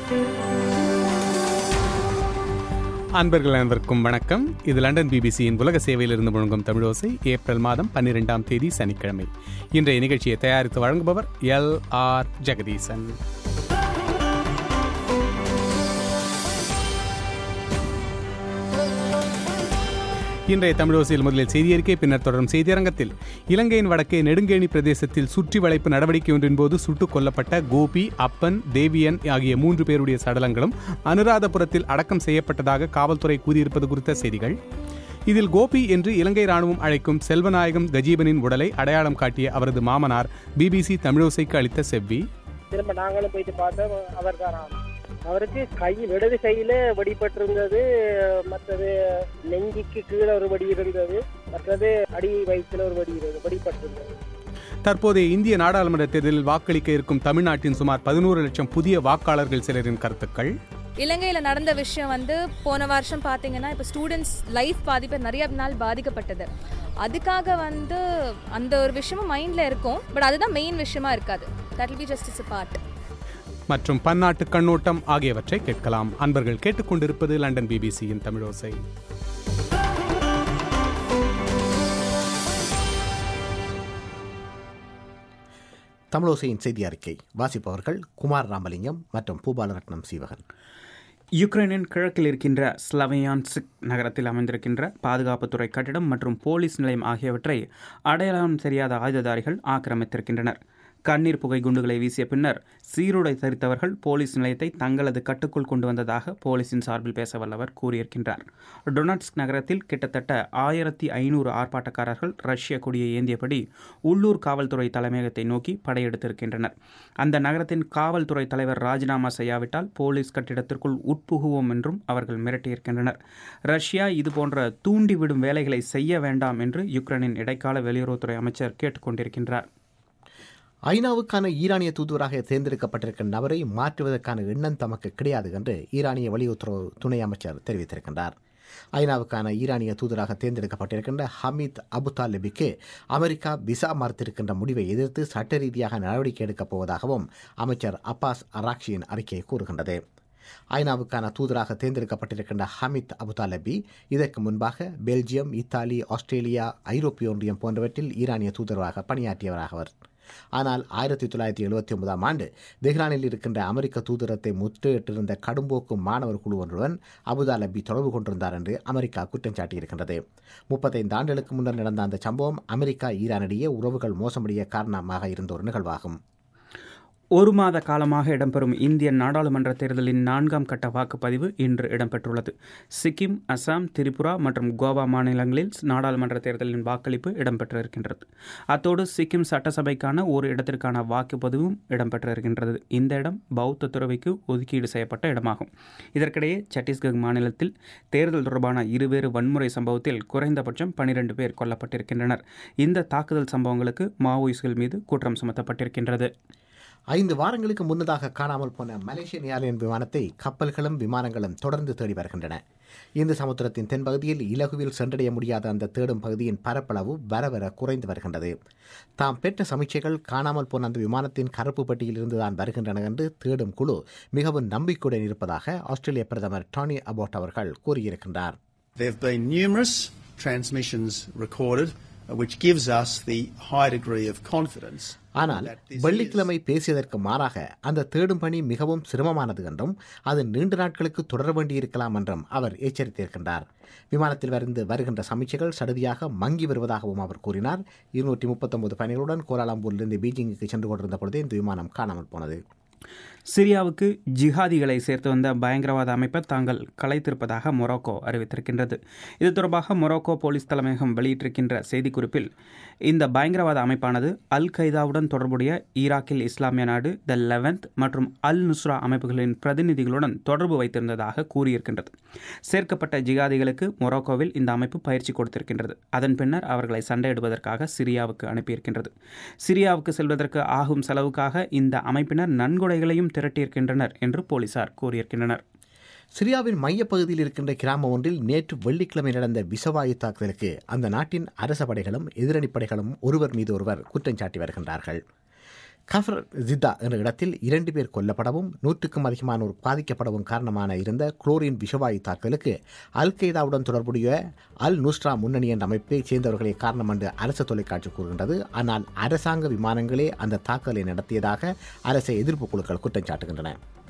அன்பர்கள் அனைவருக்கும் வணக்கம் இது லண்டன் பிபிசியின் உலக சேவையிலிருந்து முழங்கும் தமிழோசை ஏப்ரல் மாதம் பன்னிரெண்டாம் தேதி சனிக்கிழமை இன்றைய நிகழ்ச்சியை தயாரித்து வழங்குபவர் எல் ஆர் ஜெகதீசன் இன்றைய தமிழோசையில் முதலில் செய்தியறிக்கை பின்னர் தொடரும் செய்தியரங்கத்தில் இலங்கையின் வடக்கே நெடுங்கேணி பிரதேசத்தில் சுற்றி வளைப்பு நடவடிக்கை ஒன்றின் போது சுட்டுக் கொல்லப்பட்ட கோபி அப்பன் தேவியன் ஆகிய மூன்று பேருடைய சடலங்களும் அனுராதபுரத்தில் அடக்கம் செய்யப்பட்டதாக காவல்துறை கூறியிருப்பது குறித்த செய்திகள் இதில் கோபி என்று இலங்கை ராணுவம் அழைக்கும் செல்வநாயகம் கஜீபனின் உடலை அடையாளம் காட்டிய அவரது மாமனார் பிபிசி தமிழோசைக்கு அளித்த செவ்வி திரும்ப நாங்களும் போயிட்டு பார்த்தோம் அவர் தான் அவருக்கு கை இடது கையில வெடிபட்டிருந்தது மற்றது நெஞ்சிக்கு கீழே ஒரு வெடி இருந்தது மற்றது அடி வயிற்றுல ஒரு வெடி இருந்தது வெடிபட்டிருந்தது தற்போதைய இந்திய நாடாளுமன்ற தேர்தலில் வாக்களிக்க இருக்கும் தமிழ்நாட்டின் சுமார் பதினோரு லட்சம் புதிய வாக்காளர்கள் சிலரின் கருத்துக்கள் இலங்கையில நடந்த விஷயம் வந்து போன வருஷம் பாத்தீங்கன்னா இப்போ ஸ்டூடெண்ட்ஸ் லைஃப் பாதிப்பு நிறைய நாள் பாதிக்கப்பட்டது அதுக்காக வந்து அந்த ஒரு விஷயமும் மைண்ட்ல இருக்கும் பட் அதுதான் மெயின் விஷயமா இருக்காது that will be just is part மற்றும் பன்னாட்டு கண்ணோட்டம் ஆகியவற்றை கேட்கலாம் அன்பர்கள் கேட்டுக்கொண்டிருப்பது லண்டன் பிபிசியின் தமிழோசை தமிழோசையின் செய்தி அறிக்கை வாசிப்பவர்கள் குமார் ராமலிங்கம் மற்றும் பூபாலரட்னம் சீவகன் யுக்ரைனின் கிழக்கில் இருக்கின்ற ஸ்லவையான்சிக் நகரத்தில் அமைந்திருக்கின்ற பாதுகாப்புத்துறை கட்டிடம் மற்றும் போலீஸ் நிலையம் ஆகியவற்றை அடையாளம் தெரியாத ஆயுததாரிகள் ஆக்கிரமித்திருக்கின்றனர் கண்ணீர் புகை குண்டுகளை வீசிய பின்னர் சீருடை தரித்தவர்கள் போலீஸ் நிலையத்தை தங்களது கட்டுக்குள் கொண்டு வந்ததாக போலீசின் சார்பில் பேச வல்லவர் கூறியிருக்கின்றார் டொனட்ஸ்க் நகரத்தில் கிட்டத்தட்ட ஆயிரத்தி ஐநூறு ஆர்ப்பாட்டக்காரர்கள் ரஷ்ய கொடியை ஏந்தியபடி உள்ளூர் காவல்துறை தலைமையகத்தை நோக்கி படையெடுத்திருக்கின்றனர் அந்த நகரத்தின் காவல்துறை தலைவர் ராஜினாமா செய்யாவிட்டால் போலீஸ் கட்டிடத்திற்குள் உட்புகுவோம் என்றும் அவர்கள் மிரட்டியிருக்கின்றனர் ரஷ்யா இதுபோன்ற தூண்டிவிடும் வேலைகளை செய்ய வேண்டாம் என்று யுக்ரைனின் இடைக்கால வெளியுறவுத்துறை அமைச்சர் கேட்டுக்கொண்டிருக்கின்றார் ஐநாவுக்கான ஈரானிய தூதுவராக தேர்ந்தெடுக்கப்பட்டிருக்கும் நபரை மாற்றுவதற்கான எண்ணம் தமக்கு கிடையாது என்று ஈரானிய வெளியுறவு துணை அமைச்சர் தெரிவித்திருக்கின்றார் ஐநாவுக்கான ஈரானிய தூதராக தேர்ந்தெடுக்கப்பட்டிருக்கின்ற ஹமீத் அபுதாலிபிக்கு அமெரிக்கா விசா மறுத்திருக்கின்ற முடிவை எதிர்த்து சட்ட ரீதியாக நடவடிக்கை எடுக்கப் போவதாகவும் அமைச்சர் அப்பாஸ் அராக்ஷியின் அறிக்கை கூறுகின்றது ஐநாவுக்கான தூதராக தேர்ந்தெடுக்கப்பட்டிருக்கின்ற ஹமித் அபுதாலபி இதற்கு முன்பாக பெல்ஜியம் இத்தாலி ஆஸ்திரேலியா ஐரோப்பிய ஒன்றியம் போன்றவற்றில் ஈரானிய தூதராக பணியாற்றியவராகவர் ஆனால் ஆயிரத்தி தொள்ளாயிரத்தி எழுபத்தி ஒன்பதாம் ஆண்டு தெஹ்ரானில் இருக்கின்ற அமெரிக்க தூதரத்தை முற்றுகையிட்டிருந்த கடும்போக்கு மாணவர் குழு ஒன்றுடன் அபுதாலபி தொடர்பு கொண்டிருந்தார் என்று அமெரிக்கா குற்றம் சாட்டியிருக்கின்றது முப்பத்தைந்து ஆண்டுகளுக்கு முன்னர் நடந்த அந்த சம்பவம் அமெரிக்கா ஈரானிடையே உறவுகள் மோசமடைய காரணமாக இருந்த ஒரு நிகழ்வாகும் ஒரு மாத காலமாக இடம்பெறும் இந்திய நாடாளுமன்ற தேர்தலின் நான்காம் கட்ட வாக்குப்பதிவு இன்று இடம்பெற்றுள்ளது சிக்கிம் அசாம் திரிபுரா மற்றும் கோவா மாநிலங்களில் நாடாளுமன்ற தேர்தலின் வாக்களிப்பு இடம்பெற்றிருக்கின்றது அத்தோடு சிக்கிம் சட்டசபைக்கான ஒரு இடத்திற்கான வாக்குப்பதிவும் இடம்பெற்றிருக்கின்றது இந்த இடம் பௌத்த துறவிக்கு ஒதுக்கீடு செய்யப்பட்ட இடமாகும் இதற்கிடையே சத்தீஸ்கர் மாநிலத்தில் தேர்தல் தொடர்பான இருவேறு வன்முறை சம்பவத்தில் குறைந்தபட்சம் பனிரெண்டு பேர் கொல்லப்பட்டிருக்கின்றனர் இந்த தாக்குதல் சம்பவங்களுக்கு மாவோயிஸ்டுகள் மீது குற்றம் சுமத்தப்பட்டிருக்கின்றது ஐந்து வாரங்களுக்கு முன்னதாக காணாமல் போன மலேசியன் ஏர்லைன் விமானத்தை கப்பல்களும் விமானங்களும் தொடர்ந்து தேடி வருகின்றன இந்து சமுத்திரத்தின் தென்பகுதியில் இலகுவில் சென்றடைய முடியாத அந்த தேடும் பகுதியின் பரப்பளவு வர வர குறைந்து வருகின்றது தாம் பெற்ற சமீட்சைகள் காணாமல் போன அந்த விமானத்தின் கருப்பு பட்டியில் இருந்துதான் வருகின்றன என்று தேடும் குழு மிகவும் நம்பிக்கையுடன் இருப்பதாக ஆஸ்திரேலிய பிரதமர் டானி அபோட் அவர்கள் கூறியிருக்கின்றார் There have been numerous transmissions recorded, uh, which gives us the high degree of confidence. ஆனால் that this வெள்ளிக்கிழமை பேசியதற்கு மாறாக அந்த தேடும் பணி மிகவும் சிரமமானது என்றும் அது நீண்ட நாட்களுக்கு தொடர வேண்டியிருக்கலாம் என்றும் அவர் எச்சரித்திருக்கின்றார் விமானத்தில் வருந்து வருகின்ற சமீட்சைகள் சடுதியாக மங்கி வருவதாகவும் அவர் கூறினார் இருநூற்றி முப்பத்தொன்பது பயணிகளுடன் கோலாலம்பூரிலிருந்து பீஜிங்குக்கு சென்று கொண்டிருந்த பொழுதே இந்த விமானம் காணாமல் போனது சிரியாவுக்கு ஜிஹாதிகளை சேர்த்து வந்த பயங்கரவாத அமைப்பை தாங்கள் கலைத்திருப்பதாக மொரோக்கோ அறிவித்திருக்கின்றது இது தொடர்பாக மொரோக்கோ போலீஸ் தலைமையகம் வெளியிட்டிருக்கின்ற செய்திக்குறிப்பில் இந்த பயங்கரவாத அமைப்பானது அல் கைதாவுடன் தொடர்புடைய ஈராக்கில் இஸ்லாமிய நாடு த லெவன்த் மற்றும் அல் நுஸ்ரா அமைப்புகளின் பிரதிநிதிகளுடன் தொடர்பு வைத்திருந்ததாக கூறியிருக்கின்றது சேர்க்கப்பட்ட ஜிகாதிகளுக்கு மொரோக்கோவில் இந்த அமைப்பு பயிற்சி கொடுத்திருக்கின்றது அதன் பின்னர் அவர்களை சண்டையிடுவதற்காக சிரியாவுக்கு அனுப்பியிருக்கின்றது சிரியாவுக்கு செல்வதற்கு ஆகும் செலவுக்காக இந்த அமைப்பினர் நன்கொடைகளையும் திரட்டியிருக்கின்றனர் என்று போலீசார் கூறியிருக்கின்றனர் சிரியாவின் மையப்பகுதியில் இருக்கின்ற கிராமம் ஒன்றில் நேற்று வெள்ளிக்கிழமை நடந்த விசவாயு தாக்குதலுக்கு அந்த நாட்டின் அரச படைகளும் எதிரணி படைகளும் ஒருவர் மீது ஒருவர் குற்றம் சாட்டி வருகின்றார்கள் கஃபர் ஜித்தா என்ற இடத்தில் இரண்டு பேர் கொல்லப்படவும் நூற்றுக்கும் அதிகமானோர் பாதிக்கப்படவும் காரணமான இருந்த குளோரின் விஷவாயு தாக்குதலுக்கு அல் கெய்தாவுடன் தொடர்புடைய அல் நுஸ்ரா முன்னணி என்ற அமைப்பைச் சேர்ந்தவர்களே காரணம் என்று அரசு தொலைக்காட்சி கூறுகின்றது ஆனால் அரசாங்க விமானங்களே அந்த தாக்குதலை நடத்தியதாக அரசு எதிர்ப்பு குழுக்கள் குற்றம் சாட்டுகின்றன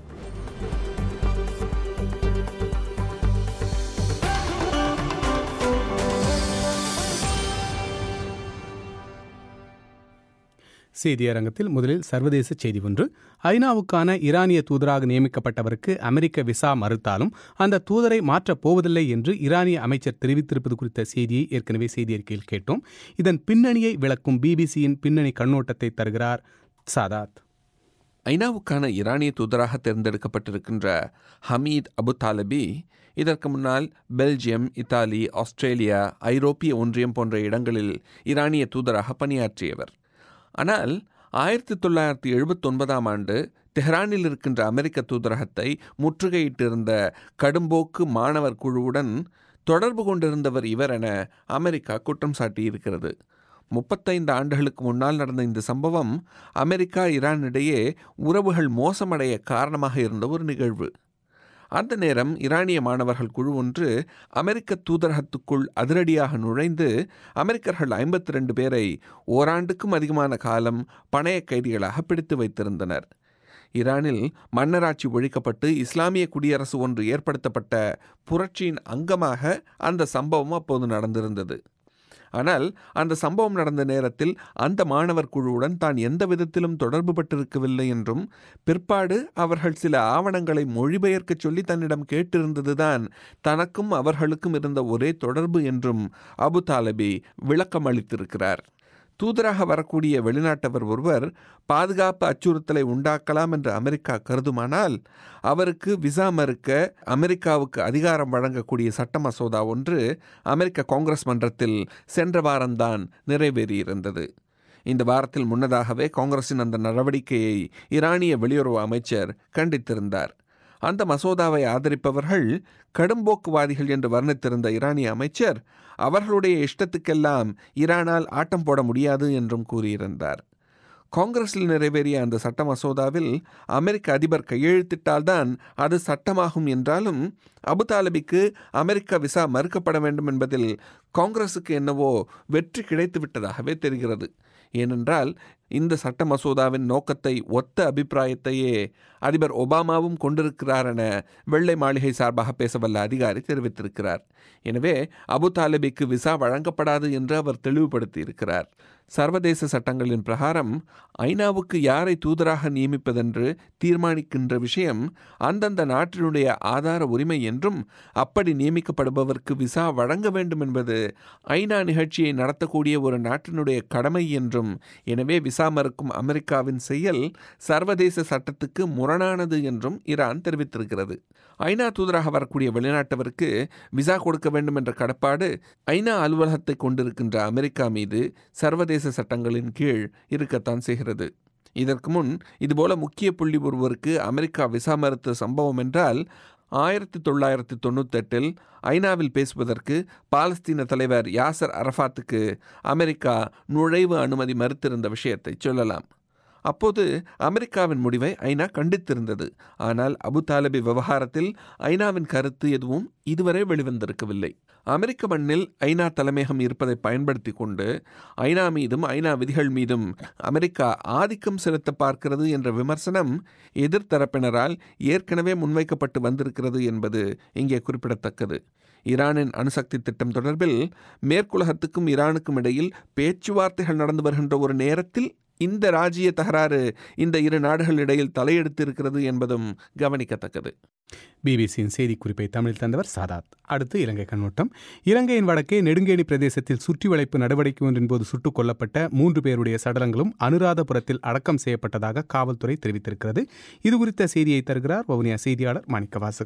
செய்தியரங்கத்தில் முதலில் சர்வதேச செய்தி ஒன்று ஐநாவுக்கான ஈரானிய தூதராக நியமிக்கப்பட்டவருக்கு அமெரிக்க விசா மறுத்தாலும் அந்த தூதரை மாற்றப் போவதில்லை என்று ஈரானிய அமைச்சர் தெரிவித்திருப்பது குறித்த செய்தியை ஏற்கனவே செய்தி அறிக்கையில் கேட்டோம் இதன் பின்னணியை விளக்கும் பிபிசியின் பின்னணி கண்ணோட்டத்தை தருகிறார் சாதாத் ஐநாவுக்கான ஈரானிய தூதராக தேர்ந்தெடுக்கப்பட்டிருக்கின்ற ஹமீத் அபு தாலபி இதற்கு முன்னால் பெல்ஜியம் இத்தாலி ஆஸ்திரேலியா ஐரோப்பிய ஒன்றியம் போன்ற இடங்களில் ஈரானிய தூதராக பணியாற்றியவர் ஆனால் ஆயிரத்தி தொள்ளாயிரத்தி எழுபத்தொன்பதாம் ஆண்டு தெஹ்ரானில் இருக்கின்ற அமெரிக்க தூதரகத்தை முற்றுகையிட்டிருந்த கடும்போக்கு மாணவர் குழுவுடன் தொடர்பு கொண்டிருந்தவர் இவர் என அமெரிக்கா குற்றம் சாட்டியிருக்கிறது முப்பத்தைந்து ஆண்டுகளுக்கு முன்னால் நடந்த இந்த சம்பவம் அமெரிக்கா ஈரான் இடையே உறவுகள் மோசமடைய காரணமாக இருந்த ஒரு நிகழ்வு அந்த நேரம் ஈரானிய மாணவர்கள் குழு ஒன்று அமெரிக்க தூதரகத்துக்குள் அதிரடியாக நுழைந்து அமெரிக்கர்கள் ஐம்பத்தி ரெண்டு பேரை ஓராண்டுக்கும் அதிகமான காலம் பணைய கைதிகளாக பிடித்து வைத்திருந்தனர் ஈரானில் மன்னராட்சி ஒழிக்கப்பட்டு இஸ்லாமிய குடியரசு ஒன்று ஏற்படுத்தப்பட்ட புரட்சியின் அங்கமாக அந்த சம்பவம் அப்போது நடந்திருந்தது ஆனால் அந்த சம்பவம் நடந்த நேரத்தில் அந்த மாணவர் குழுவுடன் தான் எந்த விதத்திலும் தொடர்பு பட்டிருக்கவில்லை என்றும் பிற்பாடு அவர்கள் சில ஆவணங்களை மொழிபெயர்க்கச் சொல்லி தன்னிடம் கேட்டிருந்ததுதான் தனக்கும் அவர்களுக்கும் இருந்த ஒரே தொடர்பு என்றும் அபு தாலபி விளக்கம் அளித்திருக்கிறார் தூதராக வரக்கூடிய வெளிநாட்டவர் ஒருவர் பாதுகாப்பு அச்சுறுத்தலை உண்டாக்கலாம் என்று அமெரிக்கா கருதுமானால் அவருக்கு விசா மறுக்க அமெரிக்காவுக்கு அதிகாரம் வழங்கக்கூடிய சட்ட மசோதா ஒன்று அமெரிக்க காங்கிரஸ் மன்றத்தில் சென்ற வாரம்தான் நிறைவேறியிருந்தது இந்த வாரத்தில் முன்னதாகவே காங்கிரசின் அந்த நடவடிக்கையை ஈரானிய வெளியுறவு அமைச்சர் கண்டித்திருந்தார் அந்த மசோதாவை ஆதரிப்பவர்கள் கடும்போக்குவாதிகள் என்று வர்ணித்திருந்த ஈரானிய அமைச்சர் அவர்களுடைய இஷ்டத்துக்கெல்லாம் ஈரானால் ஆட்டம் போட முடியாது என்றும் கூறியிருந்தார் காங்கிரஸில் நிறைவேறிய அந்த சட்ட மசோதாவில் அமெரிக்க அதிபர் கையெழுத்திட்டால்தான் அது சட்டமாகும் என்றாலும் அபுதாலபிக்கு அமெரிக்க விசா மறுக்கப்பட வேண்டும் என்பதில் காங்கிரஸுக்கு என்னவோ வெற்றி கிடைத்து விட்டதாகவே தெரிகிறது ஏனென்றால் இந்த சட்ட மசோதாவின் நோக்கத்தை ஒத்த அபிப்பிராயத்தையே அதிபர் ஒபாமாவும் கொண்டிருக்கிறார் என வெள்ளை மாளிகை சார்பாக பேசவல்ல அதிகாரி தெரிவித்திருக்கிறார் எனவே அபு தாலிபிக்கு விசா வழங்கப்படாது என்று அவர் தெளிவுபடுத்தியிருக்கிறார் சர்வதேச சட்டங்களின் பிரகாரம் ஐநாவுக்கு யாரை தூதராக நியமிப்பதென்று தீர்மானிக்கின்ற விஷயம் அந்தந்த நாட்டினுடைய ஆதார உரிமை என்றும் அப்படி நியமிக்கப்படுபவருக்கு விசா வழங்க வேண்டும் என்பது ஐநா நிகழ்ச்சியை நடத்தக்கூடிய ஒரு நாட்டினுடைய கடமை என்றும் எனவே விசா மறுக்கும் அமெரிக்காவின் செயல் சர்வதேச சட்டத்துக்கு முரணானது என்றும் ஈரான் தெரிவித்திருக்கிறது ஐநா தூதராக வரக்கூடிய வெளிநாட்டவருக்கு விசா கொடுக்க வேண்டும் என்ற கடப்பாடு ஐநா அலுவலகத்தை கொண்டிருக்கின்ற அமெரிக்கா மீது சர்வதேச சட்டங்களின் கீழ் இருக்கத்தான் செய்கிறது இதற்கு முன் இதுபோல முக்கிய புள்ளி ஒருவருக்கு அமெரிக்கா விசா மறுத்த சம்பவம் என்றால் ஆயிரத்தி தொள்ளாயிரத்தி தொண்ணூத்தெட்டில் ஐநாவில் பேசுவதற்கு பாலஸ்தீன தலைவர் யாசர் அரஃபாத்துக்கு அமெரிக்கா நுழைவு அனுமதி மறுத்திருந்த விஷயத்தை சொல்லலாம் அப்போது அமெரிக்காவின் முடிவை ஐநா கண்டித்திருந்தது ஆனால் அபு தாலிபி விவகாரத்தில் ஐநாவின் கருத்து எதுவும் இதுவரை வெளிவந்திருக்கவில்லை அமெரிக்க மண்ணில் ஐநா தலைமையகம் இருப்பதை பயன்படுத்தி கொண்டு ஐநா மீதும் ஐநா விதிகள் மீதும் அமெரிக்கா ஆதிக்கம் செலுத்த பார்க்கிறது என்ற விமர்சனம் எதிர்த்தரப்பினரால் ஏற்கனவே முன்வைக்கப்பட்டு வந்திருக்கிறது என்பது இங்கே குறிப்பிடத்தக்கது ஈரானின் அணுசக்தி திட்டம் தொடர்பில் மேற்குலகத்துக்கும் ஈரானுக்கும் இடையில் பேச்சுவார்த்தைகள் நடந்து வருகின்ற ஒரு நேரத்தில் இந்த ராஜ்ய தகராறு இந்த இரு நாடுகள் இடையில் தலையெடுத்து இருக்கிறது என்பதும் கவனிக்கத்தக்கது பிபிசியின் செய்திக்குறிப்பை தமிழில் தந்தவர் சாதாத் அடுத்து இலங்கை கண்ணோட்டம் இலங்கையின் வடக்கே நெடுங்கேணி பிரதேசத்தில் சுற்றி வளைப்பு நடவடிக்கை ஒன்றின் போது சுட்டுக் கொல்லப்பட்ட மூன்று பேருடைய சடலங்களும் அனுராதபுரத்தில் அடக்கம் செய்யப்பட்டதாக காவல்துறை தெரிவித்திருக்கிறது இது குறித்த செய்தியை தருகிறார் வவுனியா செய்தியாளர் மாணிக்க வாசகம்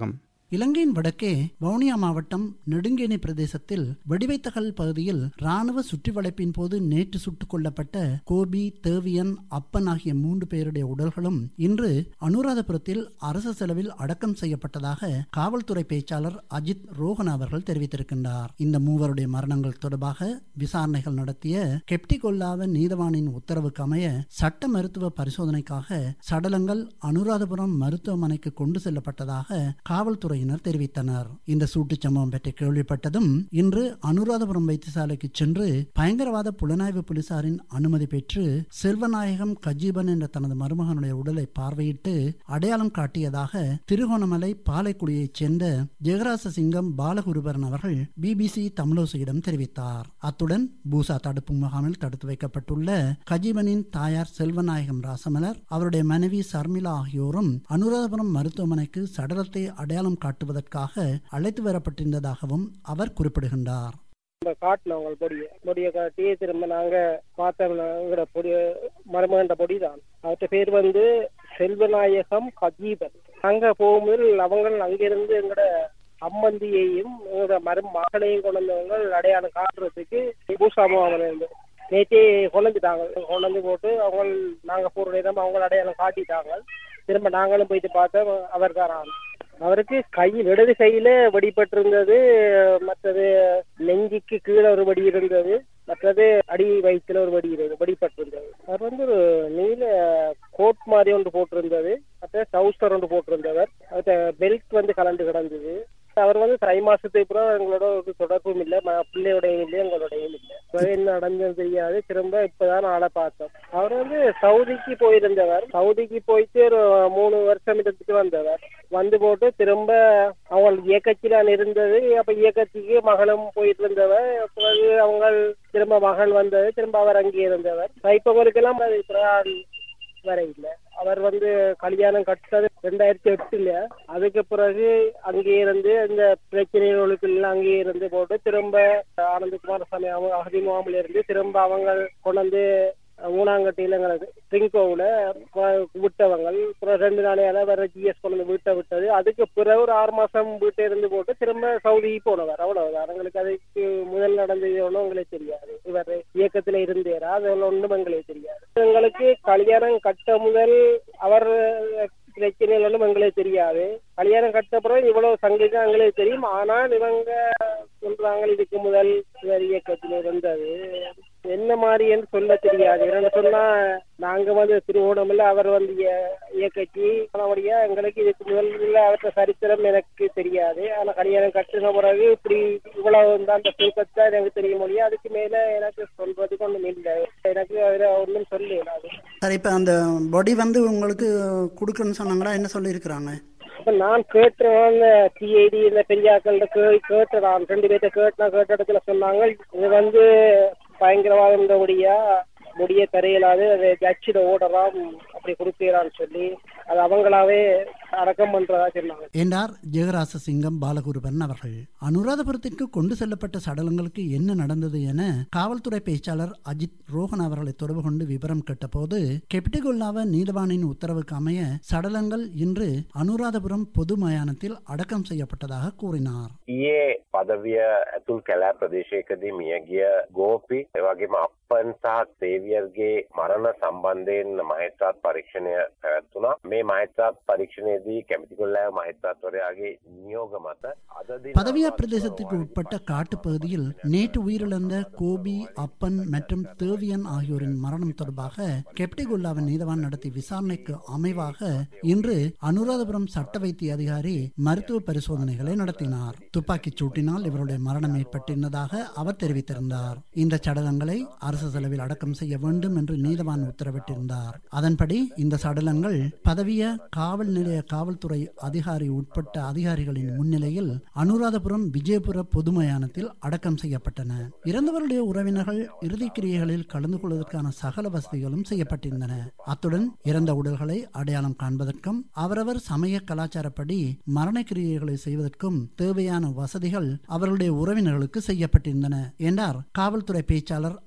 இலங்கையின் வடக்கே வவுனியா மாவட்டம் நெடுங்கேணி பிரதேசத்தில் வெடிவைத்தகல் பகுதியில் ராணுவ சுற்றி வளைப்பின் போது நேற்று சுட்டுக் கொல்லப்பட்ட கோபி தேவியன் அப்பன் ஆகிய மூன்று பேருடைய உடல்களும் இன்று அனுராதபுரத்தில் அரசு செலவில் அடக்கம் செய்யப்பட்டதாக காவல்துறை பேச்சாளர் அஜித் ரோஹன் அவர்கள் தெரிவித்திருக்கின்றார் இந்த மூவருடைய மரணங்கள் தொடர்பாக விசாரணைகள் நடத்திய கெப்டிகொல்லாவ நீதவானின் உத்தரவுக்கு அமைய சட்ட மருத்துவ பரிசோதனைக்காக சடலங்கள் அனுராதபுரம் மருத்துவமனைக்கு கொண்டு செல்லப்பட்டதாக காவல்துறையினர் தெரிவித்தனர் இந்த சூட்டுச் சம்பவம் பற்றி கேள்விப்பட்டதும் இன்று அனுராதபுரம் வைத்தியசாலைக்கு சென்று பயங்கரவாத புலனாய்வு போலீசாரின் அனுமதி பெற்று செல்வநாயகம் கஜீபன் என்ற தனது மருமகனுடைய உடலை பார்வையிட்டு அடையாளம் காட்டியதாக திருகோணமலை பாலைக்குடியைச் சேர்ந்த ஜெகராச சிங்கம் பாலகுருபரன் அவர்கள் பிபிசி தமிழோசையிடம் தெரிவித்தார் அத்துடன் பூசா தடுப்பு முகாமில் தடுத்து வைக்கப்பட்டுள்ள கஜீபனின் தாயார் செல்வநாயகம் ராசமலர் அவருடைய மனைவி சர்மிளா ஆகியோரும் அனுராதபுரம் மருத்துவமனைக்கு சடலத்தை அடையாளம் காட்டுவதற்காக அழைத்து வரப்பட்டிருந்ததாகவும் அவர் குறிப்பிடுகின்றார் நம்ம காட்டினோம் அவங்க பொடியை பொடியை காட்டி திரும்ப நாங்க பார்த்தோம்னா எங்களோட பொடி மருமகண்ட பொடி தான் அவர்கிட்ட பேர் வந்து செல்வநாயகம் கஜீபன் அங்க போகும்போது அவங்க அங்கிருந்து எங்களோட அம்மந்தியையும் எங்களோட மரும் மகளையும் கொண்டு வந்தவங்க அடையாளம் காட்டுறதுக்கு பூசாமம் இருந்து நேற்றே கொண்டுட்டாங்க கொண்டு போட்டு அவங்க நாங்க போற நேரம் அவங்க அடையாளம் காட்டிட்டாங்க திரும்ப நாங்களும் போயிட்டு பார்த்தோம் அவர் தான் அவருக்கு கையில் இடது கையில வெடிபட்டிருந்தது மற்றது நெஞ்சுக்கு கீழே ஒரு வெடி இருந்தது மற்றது அடி வயிற்றுல ஒரு வெடி இருந்தது வெடிப்பட்டிருந்தது அவர் வந்து ஒரு நீல கோட் மாதிரி ஒன்று போட்டிருந்தது மற்ற டவுசர் ஒன்று போட்டிருந்தவர் அவர்கிட்ட பெல்ட் வந்து கலந்து கிடந்தது அவர் வந்து தை மாசத்துக்கு அப்புறம் எங்களோட ஒரு தொடர்பும் இல்லை ம- பிள்ளையோடையும் இல்லை எங்களோடையும் இல்லை இப்ப என்ன நடந்தது தெரியாது திரும்ப இப்பதான் ஆளை பார்த்தோம் அவர் வந்து சவுதிக்கு போயிருந்தவர் சவுதிக்கு போயிட்டு ஒரு மூணு வருஷம் இருந்துட்டு வந்தவர் வந்து போட்டு திரும்ப அவங்க இயக்கச்சிலான் இருந்தது அப்ப இயக்கத்துக்கு மகளும் போயிட்டு இருந்தவர் பிறகு அவங்க திரும்ப மகள் வந்தது திரும்ப அவர் அங்கே இருந்தவர் தைப்பவருக்கெல்லாம் அது பிறகு வர இல்லை அவர் வந்து கல்யாணம் கட்டது ரெண்டாயிரத்தி எட்டுல அதுக்கு பிறகு அங்கே இருந்து இந்த பிரச்சனைகளுக்கு எல்லாம் அங்கே இருந்து போட்டு திரும்ப ஆனந்தகுமார் சாமி அவங்க அகதி முகாமில் இருந்து திரும்ப அவங்க கொண்டு வந்து மூணாங்கட்டியில எங்களுக்கு ட்ரிங்கோவில் விட்டவங்க அப்புறம் ரெண்டு நாளையால வேற ஜிஎஸ் கொண்டு வந்து வீட்டை விட்டது அதுக்கு பிறகு ஒரு ஆறு மாசம் வீட்டை இருந்து போட்டு திரும்ப சவுதி போனவர் அவ்வளவுதான் எங்களுக்கு அதுக்கு முதல் நடந்தது ஒன்றும் எங்களுக்கு தெரியாது இவர் இயக்கத்துல இருந்தேரா அது ஒன்றும் எங்களுக்கு தெரியாது எங்களுக்கு கல்யாணம் கட்ட முதல் அவர் பிரச்சனைகளும் எங்களுக்கு தெரியாது கல்யாணம் கட்டப்புறம் இவ்வளவு சங்கிதான் எங்களுக்கு தெரியும் ஆனால் இவங்க சொல்றாங்க இதுக்கு முதல் இவர் இயக்கத்தில் இருந்தது என்ன மாதிரின்னு சொல்ல தெரியாது என்னன்னு சொன்னா நாங்க வந்து திருவோணமில்ல அவர் வந்து இய- இயக்கச்சி ஆனபடியா எங்களுக்கு இதுக்கு முதல்ல அவற்ற சரித்திரம் எனக்கு தெரியாது ஆனா கல்யாணம் கட்டின பிறகு இப்படி இவ்வளவு தான் அந்த சுருக்கத்தை எனக்கு தெரிய முடியும் அதுக்கு மேல எனக்கு சொல்றதுக்கு ஒண்ணும் இல்லை எனக்கு அதுல ஒன்றும் சொல்லல அது சார் இப்போ அந்த பாடி வந்து உங்களுக்கு கொடுக்குறேன்னு சொன்னாங்களா என்ன சொல்லியிருக்கிறாங்க அப்ப நான் கேட்டேன் சிஐடி இந்த பெரியாக்கள்கிட்ட கே கேட்டதான் ரெண்டு பேர்ட்ட கேட்டனா கேட்ட இடத்துல சொன்னாங்க இது வந்து பயங்கரவாதம்ன்றபடியா முடிய தரையிலாது அது ஜட்ஜிட ஓடலாம் அப்படி கொடுக்கிறான்னு சொல்லி அது அவங்களாவே அடக்கம் பண்றதா சொன்னாங்க என்றார் ஜெகராச சிங்கம் பாலகுருபன் அவர்கள் அனுராதபுரத்திற்கு கொண்டு செல்லப்பட்ட சடலங்களுக்கு என்ன நடந்தது என காவல்துறை பேச்சாளர் அஜித் ரோஹன் அவர்களை தொடர்பு கொண்டு விவரம் கேட்டபோது கெப்டிகொல்லாவ நீதவானின் உத்தரவுக்கு அமைய சடலங்கள் இன்று அனுராதபுரம் பொது மயானத்தில் அடக்கம் செய்யப்பட்டதாக கூறினார் ඊයේ පදවිය ඇතුල් කැලෑ ප්‍රදේශයකදී මියගිය ගෝපි එවගේම අප්පන් සහ සේවියර්ගේ මරණ සම්බන්ධයෙන් මහිත්‍රාත් පරීක්ෂණය පැවැත්වුණා මේ මහිත්‍රාත් පරීක්ෂණයේදී කැමිතිකොල්ලෑ මහිත්‍රාත්වරයාගේ නියෝග මත අද දින பதவியா பிரதேசத்திற்கு உட்பட்ட காட்டுப் பகுதியில் நேற்று உயிரிழந்த கோபி அப்பன் மற்றும் தேவியன் ஆகியோரின் மரணம் தொடர்பாக கெப்டிகுல்லாவின் நீதவான் நடத்திய விசாரணைக்கு அமைவாக இன்று அனுராதபுரம் சட்ட வைத்திய அதிகாரி மருத்துவ பரிசோதனைகளை நடத்தினார் துப்பாக்கிச் சூட்டினால் இவருடைய மரணம் ஏற்பட்டிருந்ததாக அவர் தெரிவித்திருந்தார் இந்த சடலங்களை அரசு செலவில் அடக்கம் செய்ய வேண்டும் என்று நீதவான் உத்தரவிட்டிருந்தார் அதன்படி இந்த சடலங்கள் பதவிய காவல் நிலைய காவல்துறை அதிகாரி உட்பட்ட அதிகாரிகளின் முன்னிலையில் அனுராதபுரம் விஜயபுர பொது மயானத்தில் அடக்கம் செய்யப்பட்டன இறந்தவருடைய உறவினர்கள் இறுதிக் கிரியைகளில் கலந்து கொள்வதற்கான சகல வசதிகளும் செய்யப்பட்டிருந்தன அத்துடன் இறந்த உடல்களை அடையாளம் காண்பதற்கும் அவரவர் சமய கலாச்சாரப்படி மரண கிரியைகளை செய்வதற்கும் தேவையான வசதிகள் அவர்களுடைய உறவினர்களுக்கு செய்யப்பட்டிருந்தன என்றார் காவல்துறை பேச்சாளர் அஜித்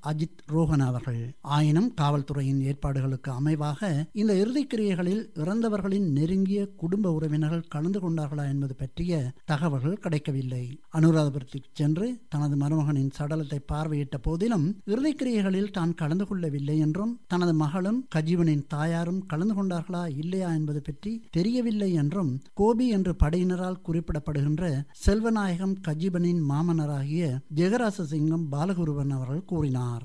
ரோஹன் அவர்கள் ஆயினும் காவல்துறையின் ஏற்பாடுகளுக்கு அமைவாக இந்த இறுதிக்கிரியைகளில் இறந்தவர்களின் நெருங்கிய குடும்ப உறவினர்கள் கலந்து கொண்டார்களா என்பது பற்றிய தகவல்கள் கிடைக்கவில்லை அனுராதபுரத்துக்கு சென்று தனது மருமகனின் சடலத்தை பார்வையிட்ட போதிலும் இறுதிக்கிரியைகளில் தான் கலந்து கொள்ளவில்லை என்றும் தனது மகளும் கஜீவனின் தாயாரும் கலந்து கொண்டார்களா இல்லையா என்பது பற்றி தெரியவில்லை என்றும் கோபி என்று படையினரால் குறிப்பிடப்படுகின்ற செல்வநாயகம் கஜீபனின் மாமனராகிய ஜெகராச சிங்கம் பாலகுருவன் அவர்கள் கூறினார்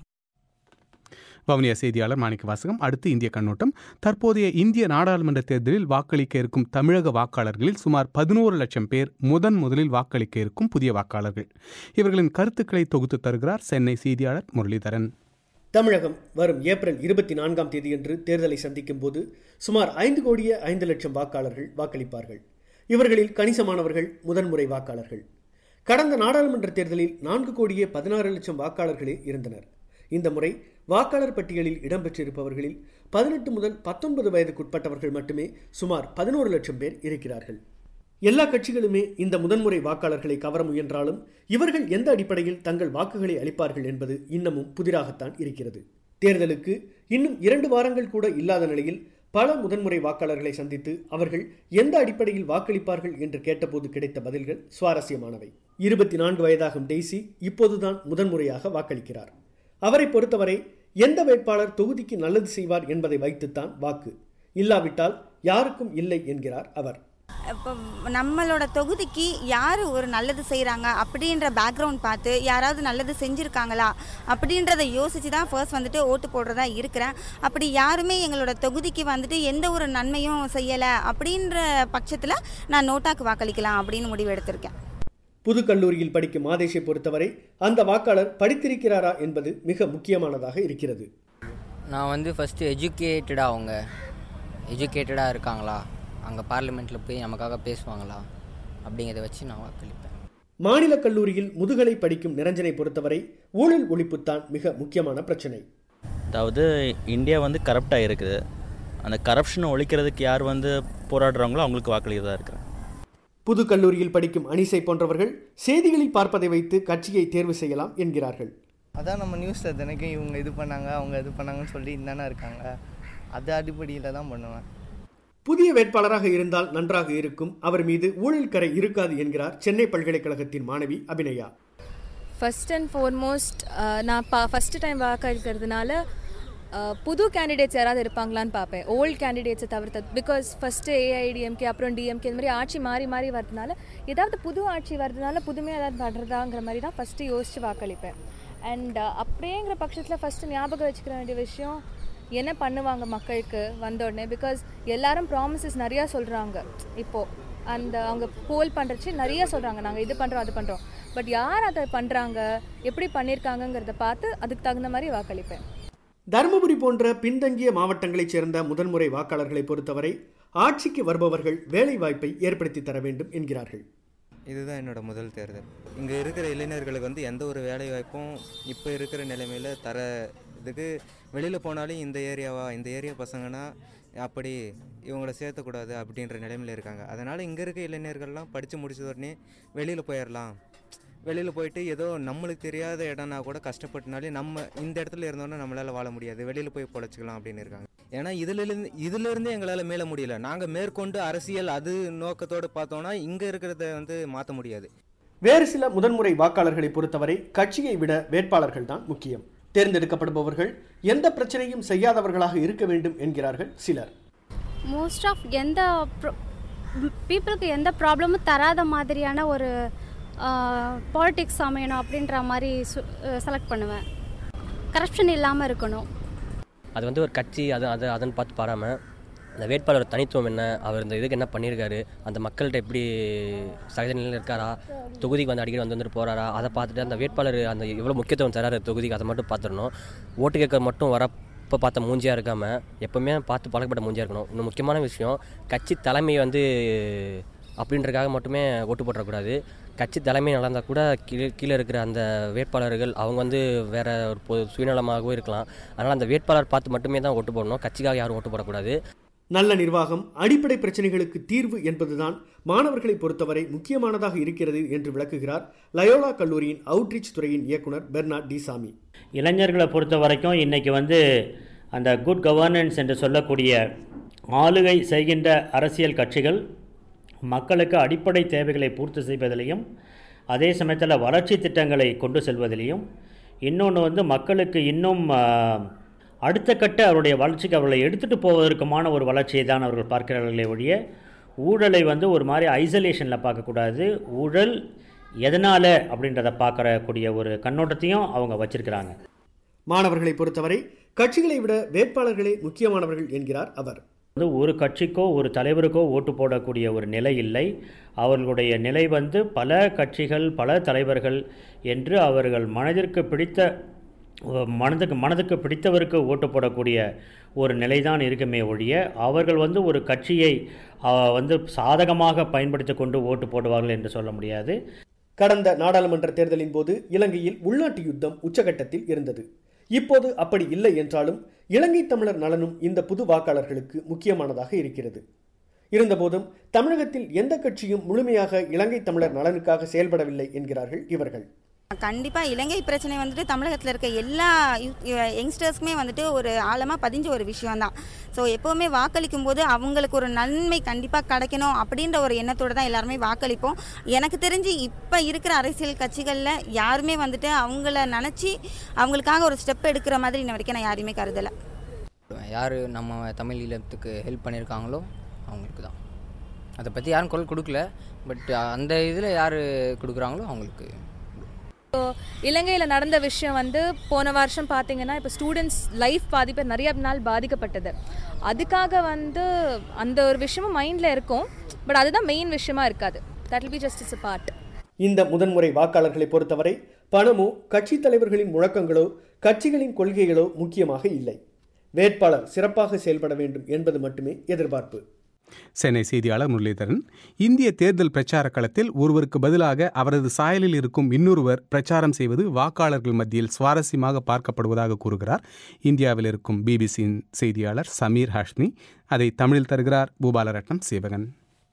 வவுனியா செய்தியாளர் மாணிக்க வாசகம் அடுத்து இந்திய கண்ணோட்டம் தற்போதைய இந்திய நாடாளுமன்ற தேர்தலில் வாக்களிக்க இருக்கும் தமிழக வாக்காளர்களில் சுமார் பதினோரு லட்சம் பேர் முதன் முதலில் வாக்களிக்க இருக்கும் புதிய வாக்காளர்கள் இவர்களின் கருத்துக்களை தொகுத்து தருகிறார் சென்னை செய்தியாளர் முரளிதரன் தமிழகம் வரும் ஏப்ரல் இருபத்தி நான்காம் தேதியன்று தேர்தலை சந்திக்கும் போது சுமார் ஐந்து கோடியே ஐந்து லட்சம் வாக்காளர்கள் வாக்களிப்பார்கள் இவர்களில் கணிசமானவர்கள் முதன்முறை வாக்காளர்கள் கடந்த நாடாளுமன்ற தேர்தலில் நான்கு கோடியே பதினாறு லட்சம் வாக்காளர்களே இருந்தனர் இந்த முறை வாக்காளர் பட்டியலில் இடம்பெற்றிருப்பவர்களில் பதினெட்டு முதல் பத்தொன்பது வயதுக்குட்பட்டவர்கள் மட்டுமே சுமார் பதினோரு லட்சம் பேர் இருக்கிறார்கள் எல்லா கட்சிகளுமே இந்த முதன்முறை வாக்காளர்களை கவர முயன்றாலும் இவர்கள் எந்த அடிப்படையில் தங்கள் வாக்குகளை அளிப்பார்கள் என்பது இன்னமும் புதிராகத்தான் இருக்கிறது தேர்தலுக்கு இன்னும் இரண்டு வாரங்கள் கூட இல்லாத நிலையில் பல முதன்முறை வாக்காளர்களை சந்தித்து அவர்கள் எந்த அடிப்படையில் வாக்களிப்பார்கள் என்று கேட்டபோது கிடைத்த பதில்கள் சுவாரஸ்யமானவை இருபத்தி நான்கு வயதாகும் டெய்சி இப்போதுதான் முதன்முறையாக வாக்களிக்கிறார் அவரை பொறுத்தவரை எந்த வேட்பாளர் தொகுதிக்கு நல்லது செய்வார் என்பதை வைத்துத்தான் வாக்கு இல்லாவிட்டால் யாருக்கும் இல்லை என்கிறார் அவர் இப்போ நம்மளோட தொகுதிக்கு யார் ஒரு நல்லது செய்கிறாங்க அப்படின்ற பேக்ரவுண்ட் பார்த்து யாராவது நல்லது செஞ்சுருக்காங்களா அப்படின்றத யோசித்து தான் ஃபர்ஸ்ட் வந்துட்டு ஓட்டு போடுறதா இருக்கிறேன் அப்படி யாருமே எங்களோட தொகுதிக்கு வந்துட்டு எந்த ஒரு நன்மையும் செய்யலை அப்படின்ற பட்சத்தில் நான் நோட்டாக்கு வாக்களிக்கலாம் அப்படின்னு முடிவு எடுத்திருக்கேன் புது கல்லூரியில் படிக்கும் மாதேஷை பொறுத்தவரை அந்த வாக்காளர் படித்திருக்கிறாரா என்பது மிக முக்கியமானதாக இருக்கிறது நான் வந்து ஃபஸ்ட்டு எஜுகேட்டடாக அவங்க எஜுகேட்டடாக இருக்காங்களா அங்கே பார்லிமெண்ட்டில் போய் நமக்காக பேசுவாங்களா அப்படிங்கிறத வச்சு நான் வாக்களிப்பேன் மாநில கல்லூரியில் முதுகலை படிக்கும் நிரஞ்சனை பொறுத்தவரை ஊழல் ஒழிப்புத்தான் மிக முக்கியமான பிரச்சனை அதாவது இந்தியா வந்து கரப்டாக இருக்குது அந்த கரப்ஷனை ஒழிக்கிறதுக்கு யார் வந்து போராடுறாங்களோ அவங்களுக்கு வாக்களிக்கிறதா இருக்கிறேன் புது கல்லூரியில் படிக்கும் அனிசை போன்றவர்கள் செய்திகளில் பார்ப்பதை வைத்து கட்சியை தேர்வு செய்யலாம் என்கிறார்கள் அதான் நம்ம நியூஸில் தினைக்கும் இவங்க இது பண்ணாங்க அவங்க இது பண்ணாங்கன்னு சொல்லி தானே இருக்காங்க அது அடிப்படையில் தான் பண்ணுவேன் புதிய வேட்பாளராக இருந்தால் நன்றாக இருக்கும் அவர் மீது ஊழல் கரை இருக்காது என்கிறார் சென்னை பல்கலைக்கழகத்தின் மாணவி அபிநயா ஃபர்ஸ்ட் அண்ட் ஃபார்மோஸ்ட் நான் பா ஃபஸ்ட்டு டைம் வாக்களிக்கிறதுனால புது கேண்டிடேட்ஸ் யாராவது இருப்பாங்களான்னு பார்ப்பேன் ஓல்டு கேண்டிடேட்ஸை தவிர்த்து பிகாஸ் ஃபஸ்ட்டு ஏஐடிஎம்கே அப்புறம் டிஎம்கே இந்த மாதிரி ஆட்சி மாறி மாறி வரதுனால ஏதாவது புது ஆட்சி வரதுனால புதுமையாக ஏதாவது வர்றதாங்கிற மாதிரி தான் ஃபஸ்ட்டு யோசித்து வாக்களிப்பேன் அண்ட் அப்படியேங்கிற பட்சத்தில் ஃபஸ்ட்டு ஞாபகம் வச்சுக்கிற வேண்டிய விஷயம் என்ன பண்ணுவாங்க மக்களுக்கு வந்த உடனே பிகாஸ் எல்லாரும் ப்ராமிசஸ் நிறையா சொல்கிறாங்க இப்போது அந்த அவங்க போல் பண்ணுறச்சு நிறைய சொல்கிறாங்க நாங்கள் இது பண்ணுறோம் அது பண்ணுறோம் பட் யார் அதை பண்ணுறாங்க எப்படி பண்ணியிருக்காங்கங்கிறத பார்த்து அதுக்கு தகுந்த மாதிரி வாக்களிப்பேன் தருமபுரி போன்ற பின்தங்கிய மாவட்டங்களைச் சேர்ந்த முதன்முறை வாக்காளர்களை பொறுத்தவரை ஆட்சிக்கு வருபவர்கள் வேலை வாய்ப்பை ஏற்படுத்தி தர வேண்டும் என்கிறார்கள் இதுதான் என்னோட முதல் தேர்தல் இங்கே இருக்கிற இளைஞர்களுக்கு வந்து எந்த ஒரு வேலை வாய்ப்பும் இப்போ இருக்கிற நிலைமையில் தர இதுக்கு வெளியில் போனாலும் இந்த ஏரியாவா இந்த ஏரியா பசங்கன்னா அப்படி இவங்கள சேர்த்தக்கூடாது அப்படின்ற நிலைமையில் இருக்காங்க அதனால் இங்கே இருக்க இளைஞர்கள்லாம் படித்து முடிச்ச உடனே வெளியில் போயிடலாம் வெளியில் போயிட்டு ஏதோ நம்மளுக்கு தெரியாத இடம்னா கூட கஷ்டப்பட்டுனாலே நம்ம இந்த இடத்துல இருந்தோன்னா நம்மளால் வாழ முடியாது வெளியில் போய் பொழைச்சிக்கலாம் அப்படின்னு இருக்காங்க ஏன்னா இதுலேருந்து இதுலேருந்து எங்களால் மேல முடியல நாங்கள் மேற்கொண்டு அரசியல் அது நோக்கத்தோடு பார்த்தோன்னா இங்கே இருக்கிறத வந்து மாற்ற முடியாது வேறு சில முதன்முறை வாக்காளர்களை பொறுத்தவரை கட்சியை விட வேட்பாளர்கள் தான் முக்கியம் தேர்ந்தெடுக்கப்படுபவர்கள் எந்த பிரச்சனையும் செய்யாதவர்களாக இருக்க வேண்டும் என்கிறார்கள் சிலர் மோஸ்ட் ஆஃப் எந்த பீப்புளுக்கு எந்த ப்ராப்ளமும் தராத மாதிரியான ஒரு பாலிட்டிக்ஸ் அமையணும் அப்படின்ற மாதிரி செலக்ட் பண்ணுவேன் கரப்ஷன் இல்லாமல் இருக்கணும் அது வந்து ஒரு கட்சி அது அது அதன்னு பார்த்து பாராமல் அந்த வேட்பாளர் தனித்துவம் என்ன அவர் இந்த இதுக்கு என்ன பண்ணியிருக்காரு அந்த மக்கள்கிட்ட எப்படி சகஜ நிலையில் இருக்காரா தொகுதிக்கு வந்து அடிக்கடி வந்து வந்துட்டு போகிறாரா அதை பார்த்துட்டு அந்த வேட்பாளர் அந்த எவ்வளோ முக்கியத்துவம் தராரு தொகுதிக்கு அதை மட்டும் பார்த்துடணும் ஓட்டு கேட்க மட்டும் வர இப்போ பார்த்த மூஞ்சியாக இருக்காமல் எப்போவுமே பார்த்து பழக்கப்பட்ட மூஞ்சியாக இருக்கணும் இன்னும் முக்கியமான விஷயம் கட்சி தலைமை வந்து அப்படின்றக்காக மட்டுமே ஓட்டு போட்டுறக்கூடாது கட்சி தலைமை நல்லா இருந்தால் கூட கீழே கீழே இருக்கிற அந்த வேட்பாளர்கள் அவங்க வந்து வேற ஒரு பொ சுயநலமாகவோ இருக்கலாம் அதனால் அந்த வேட்பாளர் பார்த்து மட்டுமே தான் ஓட்டு போடணும் கட்சிக்காக யாரும் ஓட்டு போடக்கூடாது நல்ல நிர்வாகம் அடிப்படை பிரச்சனைகளுக்கு தீர்வு என்பதுதான் மாணவர்களை பொறுத்தவரை முக்கியமானதாக இருக்கிறது என்று விளக்குகிறார் லயோலா கல்லூரியின் அவுட்ரீச் துறையின் இயக்குனர் பெர்னாட் டிசாமி இளைஞர்களை பொறுத்த வரைக்கும் இன்றைக்கி வந்து அந்த குட் கவர்னன்ஸ் என்று சொல்லக்கூடிய ஆளுகை செய்கின்ற அரசியல் கட்சிகள் மக்களுக்கு அடிப்படை தேவைகளை பூர்த்தி செய்வதிலையும் அதே சமயத்தில் வளர்ச்சி திட்டங்களை கொண்டு செல்வதிலையும் இன்னொன்று வந்து மக்களுக்கு இன்னும் அடுத்த கட்ட அவருடைய வளர்ச்சிக்கு அவர்களை எடுத்துகிட்டு போவதற்குமான ஒரு வளர்ச்சியை தான் அவர்கள் பார்க்கிறார்களே ஒழிய ஊழலை வந்து ஒரு மாதிரி ஐசோலேஷனில் பார்க்கக்கூடாது ஊழல் எதனால் அப்படின்றத பார்க்கறக்கூடிய ஒரு கண்ணோட்டத்தையும் அவங்க வச்சிருக்கிறாங்க மாணவர்களை பொறுத்தவரை கட்சிகளை விட வேட்பாளர்களே முக்கியமானவர்கள் என்கிறார் அவர் வந்து ஒரு கட்சிக்கோ ஒரு தலைவருக்கோ ஓட்டு போடக்கூடிய ஒரு நிலை இல்லை அவர்களுடைய நிலை வந்து பல கட்சிகள் பல தலைவர்கள் என்று அவர்கள் மனதிற்கு பிடித்த மனதுக்கு மனதுக்கு பிடித்தவருக்கு ஓட்டு போடக்கூடிய ஒரு நிலை தான் இருக்குமே ஒழிய அவர்கள் வந்து ஒரு கட்சியை வந்து சாதகமாக பயன்படுத்தி கொண்டு ஓட்டு போடுவார்கள் என்று சொல்ல முடியாது கடந்த நாடாளுமன்ற தேர்தலின் போது இலங்கையில் உள்நாட்டு யுத்தம் உச்சகட்டத்தில் இருந்தது இப்போது அப்படி இல்லை என்றாலும் இலங்கை தமிழர் நலனும் இந்த புது வாக்காளர்களுக்கு முக்கியமானதாக இருக்கிறது இருந்தபோதும் தமிழகத்தில் எந்த கட்சியும் முழுமையாக இலங்கை தமிழர் நலனுக்காக செயல்படவில்லை என்கிறார்கள் இவர்கள் கண்டிப்பாக இலங்கை பிரச்சனை வந்துட்டு தமிழகத்தில் இருக்க எல்லா யங்ஸ்டர்ஸ்க்குமே வந்துட்டு ஒரு ஆழமாக பதிஞ்ச ஒரு விஷயம் தான் ஸோ எப்போவுமே வாக்களிக்கும் போது அவங்களுக்கு ஒரு நன்மை கண்டிப்பாக கிடைக்கணும் அப்படின்ற ஒரு எண்ணத்தோடு தான் எல்லாருமே வாக்களிப்போம் எனக்கு தெரிஞ்சு இப்போ இருக்கிற அரசியல் கட்சிகளில் யாருமே வந்துட்டு அவங்கள நினச்சி அவங்களுக்காக ஒரு ஸ்டெப் எடுக்கிற மாதிரி இன்ன வரைக்கும் நான் யாரையுமே கருதலை யார் நம்ம தமிழ் ஈழத்துக்கு ஹெல்ப் பண்ணியிருக்காங்களோ அவங்களுக்கு தான் அதை பற்றி யாரும் குரல் கொடுக்கல பட் அந்த இதில் யார் கொடுக்குறாங்களோ அவங்களுக்கு இப்போ இலங்கையில் நடந்த விஷயம் வந்து போன வருஷம் பார்த்தீங்கன்னா இப்போ ஸ்டூடெண்ட்ஸ் லைஃப் பாதி பேர் நிறைய நாள் பாதிக்கப்பட்டது அதுக்காக வந்து அந்த ஒரு விஷயமும் மைண்டில் இருக்கும் பட் அதுதான் மெயின் விஷயமா இருக்காது that will be just is a part இந்த முதன்முறை வாக்காளர்களை பொறுத்தவரை பணமோ கட்சி தலைவர்களின் முழக்கங்களோ கட்சிகளின் கொள்கைகளோ முக்கியமாக இல்லை வேட்பாளர் சிறப்பாக செயல்பட வேண்டும் என்பது மட்டுமே எதிர்பார்ப்பு சென்னை செய்தியாளர் முரளிதரன் இந்திய தேர்தல் பிரச்சார களத்தில் ஒருவருக்கு பதிலாக அவரது சாயலில் இருக்கும் இன்னொருவர் பிரச்சாரம் செய்வது வாக்காளர்கள் மத்தியில் சுவாரஸ்யமாக பார்க்கப்படுவதாக கூறுகிறார் இந்தியாவில் இருக்கும் பிபிசியின் செய்தியாளர் சமீர் ஹாஷ்மி அதை தமிழில் தருகிறார் பூபாலரட்னம் சேவகன்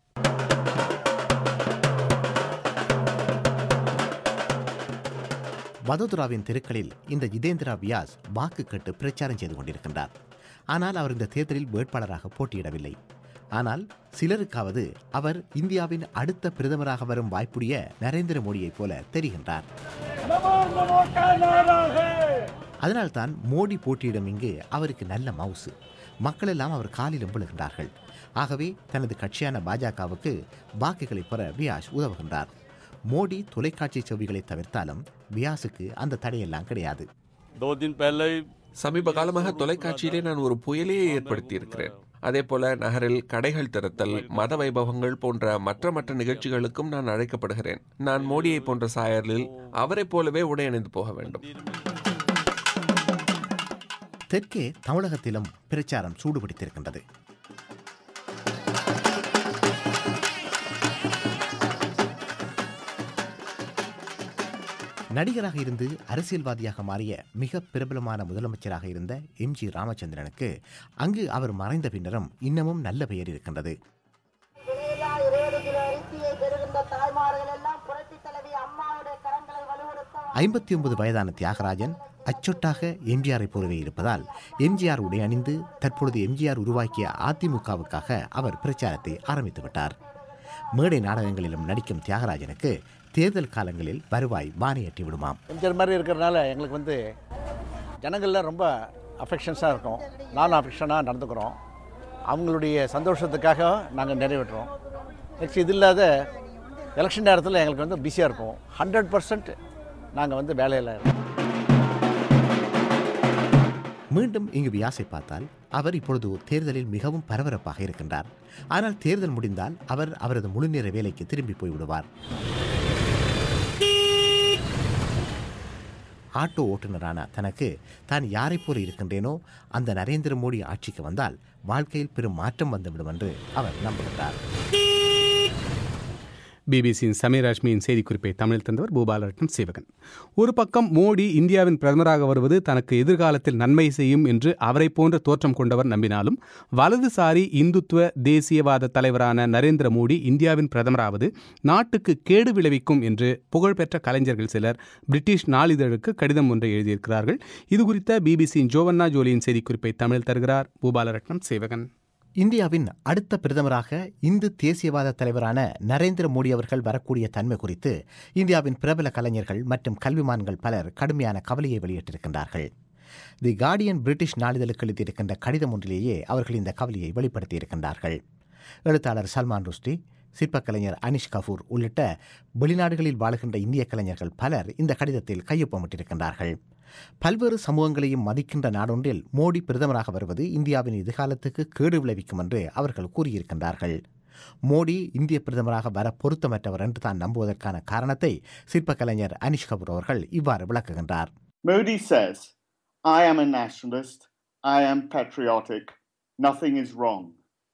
வதோதராவின் தெருக்களில் இந்த ஜிதேந்திரா வியாஸ் வாக்கு கேட்டு பிரச்சாரம் செய்து கொண்டிருக்கின்றார் ஆனால் அவர் இந்த தேர்தலில் வேட்பாளராக போட்டியிடவில்லை ஆனால் சிலருக்காவது அவர் இந்தியாவின் அடுத்த பிரதமராக வரும் வாய்ப்புடைய நரேந்திர மோடியைப் போல தெரிகின்றார் அதனால்தான் மோடி போட்டியிடும் இங்கு அவருக்கு நல்ல மவுசு மக்கள் எல்லாம் அவர் காலிலும் விழுகின்றார்கள் ஆகவே தனது கட்சியான பாஜகவுக்கு வாக்குகளை பெற வியாஸ் உதவுகின்றார் மோடி தொலைக்காட்சி செவிகளை தவிர்த்தாலும் வியாஸுக்கு அந்த தடையெல்லாம் கிடையாது சமீப காலமாக தொலைக்காட்சியிலே நான் ஒரு புயலையே ஏற்படுத்தி இருக்கிறேன் அதே போல நகரில் கடைகள் திறத்தல் மத வைபவங்கள் போன்ற மற்ற மற்ற நிகழ்ச்சிகளுக்கும் நான் அழைக்கப்படுகிறேன் நான் மோடியை போன்ற சாயலில் அவரைப் போலவே உடை அணிந்து போக வேண்டும் தெற்கே தமிழகத்திலும் பிரச்சாரம் சூடுபிடித்திருக்கின்றது நடிகராக இருந்து அரசியல்வாதியாக மாறிய மிக பிரபலமான முதலமைச்சராக இருந்த எம் ஜி ராமச்சந்திரனுக்கு அங்கு அவர் மறைந்த பின்னரும் இன்னமும் நல்ல பெயர் இருக்கின்றது ஐம்பத்தி ஒன்பது வயதான தியாகராஜன் அச்சொட்டாக எம்ஜிஆரை போலவே இருப்பதால் எம்ஜிஆர் உடை அணிந்து தற்பொழுது எம்ஜிஆர் உருவாக்கிய அதிமுகவுக்காக அவர் பிரச்சாரத்தை ஆரம்பித்து விட்டார் மேடை நாடகங்களிலும் நடிக்கும் தியாகராஜனுக்கு தேர்தல் காலங்களில் வருவாய் வானையற்றி விடுமாம் எம்ஜிஆர் மாதிரி இருக்கிறனால எங்களுக்கு வந்து ஜனங்களில் ரொம்ப அஃபெக்ஷன்ஸாக இருக்கும் நானும் அஃபெக்ஷனாக நடந்துக்கிறோம் அவங்களுடைய சந்தோஷத்துக்காக நாங்கள் நிறைவேற்றுறோம் நெக்ஸ்ட் இது இல்லாத எலெக்ஷன் நேரத்தில் எங்களுக்கு வந்து பிஸியாக இருப்போம் ஹண்ட்ரட் பர்சன்ட் நாங்கள் வந்து வேலையில் இருக்கோம் மீண்டும் இங்கு வியாசை பார்த்தால் அவர் இப்பொழுது தேர்தலில் மிகவும் பரபரப்பாக இருக்கின்றார் ஆனால் தேர்தல் முடிந்தால் அவர் அவரது முழுநேர வேலைக்கு திரும்பி போய்விடுவார் ஆட்டோ ஓட்டுநரான தனக்கு தான் யாரை போல இருக்கின்றேனோ அந்த நரேந்திர மோடி ஆட்சிக்கு வந்தால் வாழ்க்கையில் பெரும் மாற்றம் வந்துவிடும் என்று அவர் நம்புகின்றார் பிபிசியின் சமீர் ராஷ்மியின் செய்திக்குறிப்பை தமிழில் தந்தவர் பூபாலரட்னம் சிவகன் ஒரு பக்கம் மோடி இந்தியாவின் பிரதமராக வருவது தனக்கு எதிர்காலத்தில் நன்மை செய்யும் என்று அவரை போன்ற தோற்றம் கொண்டவர் நம்பினாலும் வலதுசாரி இந்துத்துவ தேசியவாத தலைவரான நரேந்திர மோடி இந்தியாவின் பிரதமராவது நாட்டுக்கு கேடு விளைவிக்கும் என்று புகழ்பெற்ற கலைஞர்கள் சிலர் பிரிட்டிஷ் நாளிதழுக்கு கடிதம் ஒன்றை எழுதியிருக்கிறார்கள் இது குறித்த பிபிசியின் ஜோவன்னா ஜோலியின் செய்திக்குறிப்பை தமிழில் தருகிறார் பூபாலரட்னம் சேவகன் இந்தியாவின் அடுத்த பிரதமராக இந்து தேசியவாத தலைவரான நரேந்திர மோடி அவர்கள் வரக்கூடிய தன்மை குறித்து இந்தியாவின் பிரபல கலைஞர்கள் மற்றும் கல்விமான்கள் பலர் கடுமையான கவலையை வெளியிட்டிருக்கின்றார்கள் தி கார்டியன் பிரிட்டிஷ் நாளிதழுக்கு எழுதியிருக்கின்ற கடிதம் ஒன்றிலேயே அவர்கள் இந்த கவலையை வெளிப்படுத்தியிருக்கின்றார்கள் எழுத்தாளர் சல்மான் ருஷ்டி சிற்பக்கலைஞர் அனிஷ் கபூர் உள்ளிட்ட வெளிநாடுகளில் வாழுகின்ற இந்திய கலைஞர்கள் பலர் இந்த கடிதத்தில் கையொப்பமிட்டிருக்கின்றார்கள் பல்வேறு சமூகங்களையும் மதிக்கின்ற நாடொன்றில் மோடி பிரதமராக வருவது இந்தியாவின் எதிர்காலத்துக்கு கேடு விளைவிக்கும் என்று அவர்கள் கூறியிருக்கின்றார்கள் மோடி இந்திய பிரதமராக வர பொருத்தமற்றவர் என்று தான் நம்புவதற்கான காரணத்தை சிற்பக்கலைஞர் அனிஷ் கபூர் அவர்கள் இவ்வாறு விளக்குகின்றார் Modi says, I am a nationalist, I am patriotic, nothing is wrong.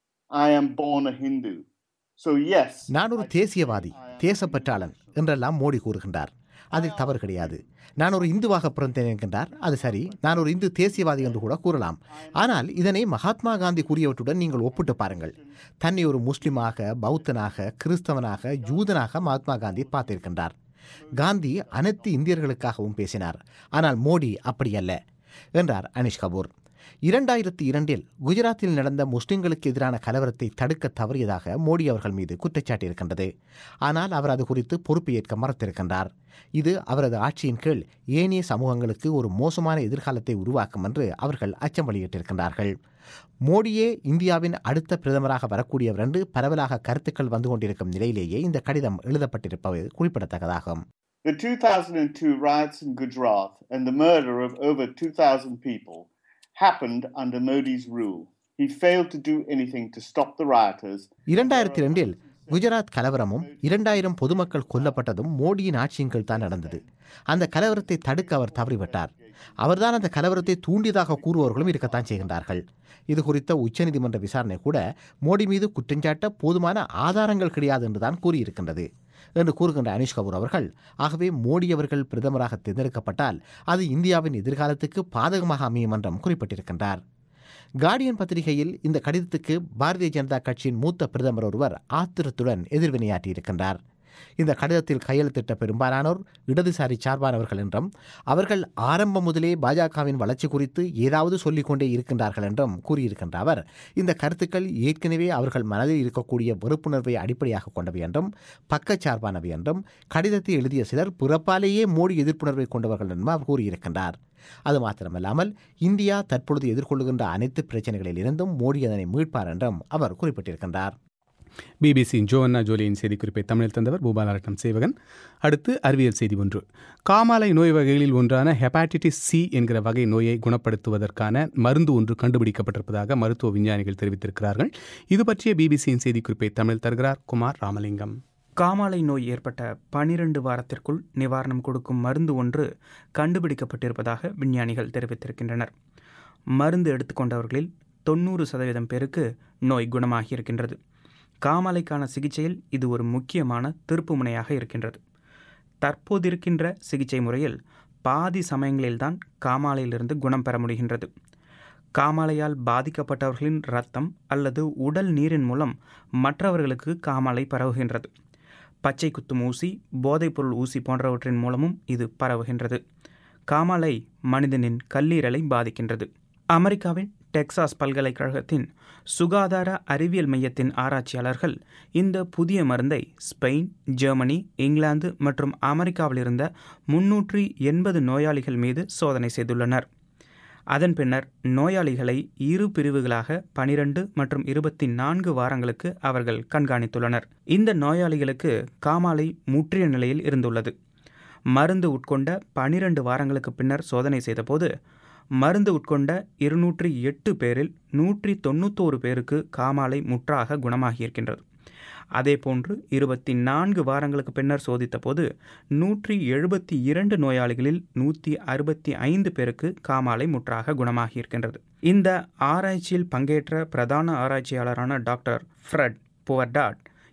I am born a Hindu. So, yes. நான் ஒரு தேசியவாதி தேசப்பற்றாளன் என்றெல்லாம் மோடி கூறுகின்றார் அதில் தவறு கிடையாது நான் ஒரு இந்துவாக பிறந்தேன் என்கின்றார் அது சரி நான் ஒரு இந்து தேசியவாதி என்று கூட கூறலாம் ஆனால் இதனை மகாத்மா காந்தி கூறியவற்றுடன் நீங்கள் ஒப்பிட்டு பாருங்கள் தன்னை ஒரு முஸ்லிமாக பௌத்தனாக கிறிஸ்தவனாக யூதனாக மகாத்மா காந்தி பார்த்திருக்கின்றார் காந்தி அனைத்து இந்தியர்களுக்காகவும் பேசினார் ஆனால் மோடி அப்படியல்ல என்றார் அனிஷ் கபூர் இரண்டாயிரத்தி இரண்டில் குஜராத்தில் நடந்த முஸ்லிம்களுக்கு எதிரான கலவரத்தை தடுக்க தவறியதாக மோடி அவர்கள் மீது குற்றச்சாட்டு இருக்கின்றது ஆனால் அவர் அது குறித்து பொறுப்பு ஏற்க மறுத்திருக்கின்றார் இது அவரது ஆட்சியின் கீழ் ஏனைய சமூகங்களுக்கு ஒரு மோசமான எதிர்காலத்தை உருவாக்கும் என்று அவர்கள் அச்சம் வெளியிட்டிருக்கின்றார்கள் மோடியே இந்தியாவின் அடுத்த பிரதமராக வரக்கூடியவர் என்று பரவலாக கருத்துக்கள் வந்து கொண்டிருக்கும் நிலையிலேயே இந்த கடிதம் எழுதப்பட்டிருப்பது குறிப்பிடத்தக்கதாகும் The 2002 riots in Gujarat and the murder of over 2,000 people happened under Modi's rule. He failed to do anything to stop the rioters. இரண்டாயிரத்தி ரெண்டில் குஜராத் கலவரமும் இரண்டாயிரம் பொதுமக்கள் கொல்லப்பட்டதும் மோடியின் ஆட்சியின் கீழ் தான் நடந்தது அந்த கலவரத்தை தடுக்க அவர் தவறிவிட்டார் அவர்தான் அந்த கலவரத்தை தூண்டியதாக கூறுபவர்களும் இருக்கத்தான் செய்கின்றார்கள் இது குறித்த உச்சநீதிமன்ற விசாரணை கூட மோடி மீது குற்றஞ்சாட்ட போதுமான ஆதாரங்கள் கிடையாது என்றுதான் கூறியிருக்கின்றது என்று கூறுகின்ற அனிஷ் கபூர் அவர்கள் ஆகவே மோடி அவர்கள் பிரதமராக தேர்ந்தெடுக்கப்பட்டால் அது இந்தியாவின் எதிர்காலத்துக்கு பாதகமாக அமையும் என்றும் குறிப்பிட்டிருக்கின்றார் கார்டியன் பத்திரிகையில் இந்த கடிதத்துக்கு பாரதிய ஜனதா கட்சியின் மூத்த பிரதமர் ஒருவர் ஆத்திரத்துடன் எதிர்வினையாற்றியிருக்கின்றார் இந்த கடிதத்தில் கையெழுத்திட்ட பெரும்பாலானோர் இடதுசாரி சார்பானவர்கள் என்றும் அவர்கள் ஆரம்பம் முதலே பாஜகவின் வளர்ச்சி குறித்து ஏதாவது சொல்லிக்கொண்டே இருக்கின்றார்கள் என்றும் கூறியிருக்கின்ற அவர் இந்த கருத்துக்கள் ஏற்கனவே அவர்கள் மனதில் இருக்கக்கூடிய வெறுப்புணர்வை அடிப்படையாக கொண்டவை என்றும் பக்கச்சார்பானவை என்றும் கடிதத்தை எழுதிய சிலர் பிறப்பாலேயே மோடி எதிர்ப்புணர்வை கொண்டவர்கள் என்றும் அவர் கூறியிருக்கின்றார் அது மாத்திரமல்லாமல் இந்தியா தற்பொழுது எதிர்கொள்ளுகின்ற அனைத்து பிரச்சனைகளில் இருந்தும் மோடி அதனை மீட்பார் என்றும் அவர் குறிப்பிட்டிருக்கின்றார் பிபிசியின் ஜோவன்னா ஜோலியின் செய்திக்குறிப்பை தமிழில் தந்தவர் பூபாலரட்னம் சேவகன் அடுத்து அறிவியல் செய்தி ஒன்று காமாலை நோய் வகைகளில் ஒன்றான ஹெப்பாட்டிட்டிஸ் சி என்கிற வகை நோயை குணப்படுத்துவதற்கான மருந்து ஒன்று கண்டுபிடிக்கப்பட்டிருப்பதாக மருத்துவ விஞ்ஞானிகள் தெரிவித்திருக்கிறார்கள் இது பற்றிய பிபிசியின் செய்திக்குறிப்பை தமிழில் தருகிறார் குமார் ராமலிங்கம் காமாலை நோய் ஏற்பட்ட பனிரெண்டு வாரத்திற்குள் நிவாரணம் கொடுக்கும் மருந்து ஒன்று கண்டுபிடிக்கப்பட்டிருப்பதாக விஞ்ஞானிகள் தெரிவித்திருக்கின்றனர் மருந்து எடுத்துக்கொண்டவர்களில் தொண்ணூறு சதவீதம் பேருக்கு நோய் குணமாகியிருக்கின்றது காமாலைக்கான சிகிச்சையில் இது ஒரு முக்கியமான திருப்புமுனையாக இருக்கின்றது தற்போதிருக்கின்ற சிகிச்சை முறையில் பாதி சமயங்களில்தான் காமாலையிலிருந்து குணம் பெற முடிகின்றது காமாலையால் பாதிக்கப்பட்டவர்களின் இரத்தம் அல்லது உடல் நீரின் மூலம் மற்றவர்களுக்கு காமாலை பரவுகின்றது பச்சை குத்தும் ஊசி போதைப்பொருள் ஊசி போன்றவற்றின் மூலமும் இது பரவுகின்றது காமாலை மனிதனின் கல்லீரலை பாதிக்கின்றது அமெரிக்காவின் டெக்சாஸ் பல்கலைக்கழகத்தின் சுகாதார அறிவியல் மையத்தின் ஆராய்ச்சியாளர்கள் இந்த புதிய மருந்தை ஸ்பெயின் ஜெர்மனி இங்கிலாந்து மற்றும் அமெரிக்காவில் இருந்த முன்னூற்றி எண்பது நோயாளிகள் மீது சோதனை செய்துள்ளனர் அதன் பின்னர் நோயாளிகளை இரு பிரிவுகளாக பனிரெண்டு மற்றும் இருபத்தி நான்கு வாரங்களுக்கு அவர்கள் கண்காணித்துள்ளனர் இந்த நோயாளிகளுக்கு காமாலை முற்றிய நிலையில் இருந்துள்ளது மருந்து உட்கொண்ட பனிரெண்டு வாரங்களுக்கு பின்னர் சோதனை செய்தபோது மருந்து உட்கொண்ட இருநூற்றி எட்டு பேரில் நூற்றி தொண்ணூத்தோரு பேருக்கு காமாலை முற்றாக குணமாகியிருக்கின்றது அதேபோன்று இருபத்தி நான்கு வாரங்களுக்கு பின்னர் சோதித்த போது நூற்றி எழுபத்தி இரண்டு நோயாளிகளில் நூற்றி அறுபத்தி ஐந்து பேருக்கு காமாலை முற்றாக குணமாகியிருக்கின்றது இந்த ஆராய்ச்சியில் பங்கேற்ற பிரதான ஆராய்ச்சியாளரான டாக்டர் ஃப்ரெட் புவர்டாட்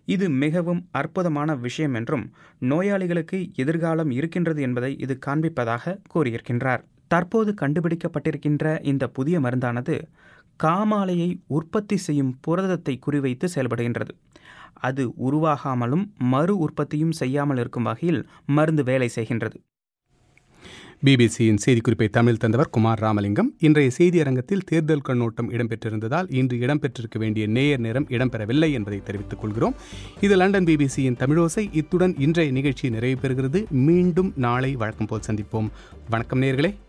இது மிகவும் அற்புதமான விஷயம் என்றும் நோயாளிகளுக்கு எதிர்காலம் இருக்கின்றது என்பதை இது காண்பிப்பதாக கூறியிருக்கின்றார் தற்போது கண்டுபிடிக்கப்பட்டிருக்கின்ற இந்த புதிய மருந்தானது காமாலையை உற்பத்தி செய்யும் புரதத்தை குறிவைத்து செயல்படுகின்றது அது உருவாகாமலும் மறு உற்பத்தியும் செய்யாமல் இருக்கும் வகையில் மருந்து வேலை செய்கின்றது பிபிசியின் செய்திக்குறிப்பை தமிழ் தந்தவர் குமார் ராமலிங்கம் இன்றைய செய்தி அரங்கத்தில் தேர்தல் கண்ணோட்டம் இடம்பெற்றிருந்ததால் இன்று இடம்பெற்றிருக்க வேண்டிய நேயர் நேரம் இடம்பெறவில்லை என்பதை தெரிவித்துக் கொள்கிறோம் இது லண்டன் பிபிசியின் தமிழோசை இத்துடன் இன்றைய நிகழ்ச்சி நிறைவு பெறுகிறது மீண்டும் நாளை வழக்கம் போல் சந்திப்போம் வணக்கம் நேயர்களே